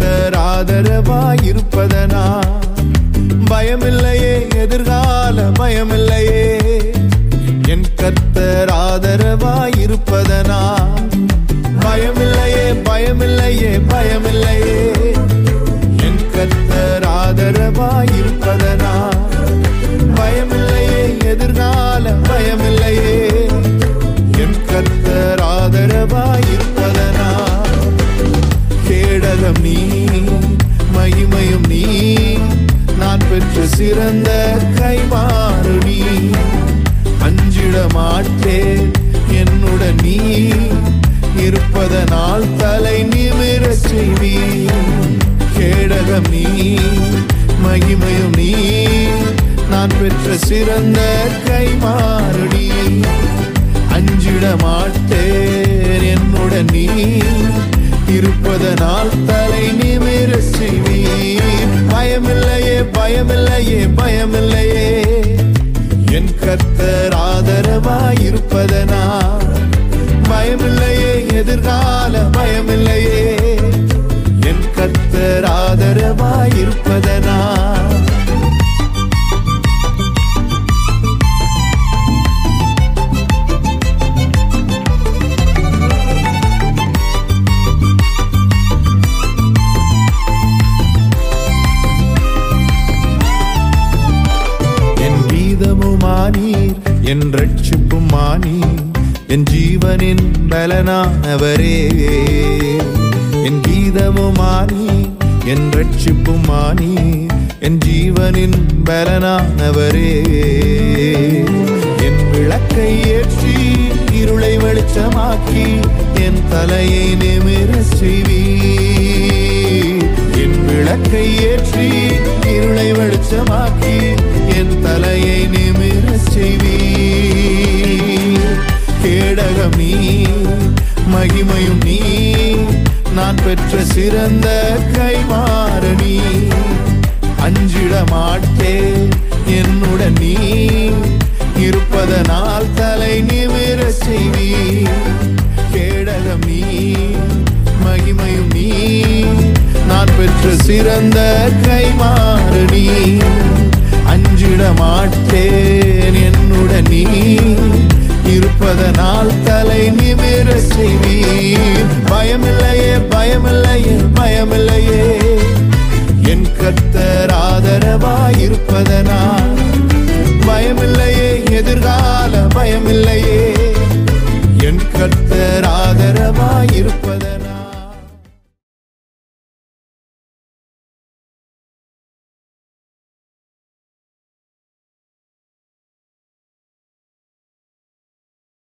கர்த்தர் ஆதரவாயிருப்பதனா பயமில்லையே எதிர்கால பயமில்லையே என் கர்த்தர் ஆதரவாயிருப்பதனா பயமில்லையே பயமில்லையே பயமில்லையே என் கர்த்தர் ஆதரவாயிருப்பதனா பயமில்லையே எதிர்கால பயமில்லையே என் கர்த்தர் ஆதரவாயிருப்பதனா கேடகம் நீ மகிமையும் நீ நான் பெற்ற சிறந்த கைமாறு நீ அஞ்சிட மாட்டேன் என்னுடன் நீ இருப்பதனால் தலை நிமிரச் செய்வி கேடகம் நீ மகிமையும் நீ நான் பெற்ற சிறந்த கைமாறு நீ அஞ்சிட மாட்டேன் என்னுடன் நீ இருப்பதனால் தலை நிமிர செய்வீர் பயமில்லையே பயமில்லையே பயமில்லையே என் கர்த்தர் ஆதரவாயிருப்பதனா பயமில்லையே எதிர்கால பயமில்லையே என் கர்த்தர் ஆதரவாயிருப்பதனா என் கீதமுமானீர் என் ரட்சிப்புமானீர் என் ஜீவனின் பலனானவரே என் கீதமுமானீர் என் ரட்சிப்புமானீர் என் ஜீவனின் பலனானவரே என் விளக்கை ஏற்றி இருளை வெளிச்சமாக்கி என் தலையை நிமிரச் செய்வீர் என் விளக்கை ஏற்றி இருளை வெளிச்சமாக்கி என் தலையை நிமிரச் செய்வீர் கேடகம் நீ மகிமையும் நீ நான் பெற்ற சிறந்த கைமாறு நீ அஞ்சிட மாட்டேன் என்னுடன் நீ இருப்பதனால் தலை நிமிரச் செய்வீர் கேடகம் நீ மகிமையும் நீ நான் பெற்ற சிறந்த கைமாறு நீ அஞ்சிட மாட்டேன் என்னுடன் நீ இருப்பதனால் தலை நிமிர செய்வீர் பயமில்லையே பயமில்லையே பயமில்லையே என் கர்த்தர் ஆதரவாயிருப்பதனா